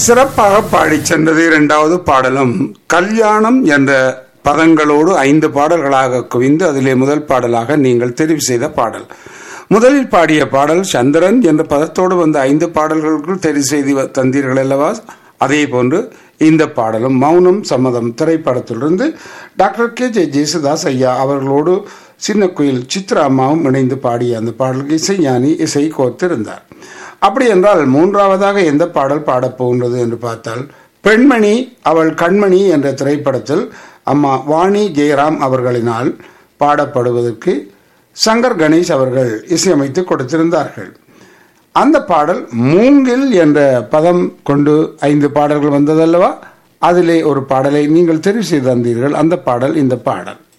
சிறப்பாக பாடிச் சென்றது இரண்டாவது பாடலும் கல்யாணம் என்ற பதங்களோடு ஐந்து பாடல்களாக குவிந்து அதிலே முதல் பாடலாக நீங்கள் தெரிவு செய்த பாடல் முதலில் பாடிய பாடல் சந்திரன் என்ற பதத்தோடு வந்த ஐந்து பாடல்களுக்குள் தெரிவு செய்து வ- தந்தீர்கள் அல்லவா அதே போன்று இந்த பாடலும் மௌனம் சம்மதம் திரைப்படத்திலிருந்து டாக்டர் கே ஜே ஜேசுதாஸ் ஐயா அவர்களோடு சின்ன குயில் சித்ரா அம்மாவும் இணைந்து பாடிய அந்த பாடலுக்கு இசைஞானி இசை கோர்த்திருந்தார் அப்படி என்றால் மூன்றாவதாக எந்த பாடல் பாடப் போகின்றது என்று பார்த்தால் பெண்மணி அவள் கண்மணி என்ற திரைப்படத்தில் அம்மா வாணி ஜெயராம் அவர்களினால் பாடப்படுவதற்கு சங்கர் கணேஷ் அவர்கள் இசையமைத்து கொடுத்திருந்தார்கள் அந்த பாடல் மூங்கில் என்ற பதம் கொண்டு ஐந்து பாடல்கள் வந்ததல்லவா அதிலே ஒரு பாடலை நீங்கள் தெரிவு செய்து தந்தீர்கள் அந்த பாடல் இந்த பாடல்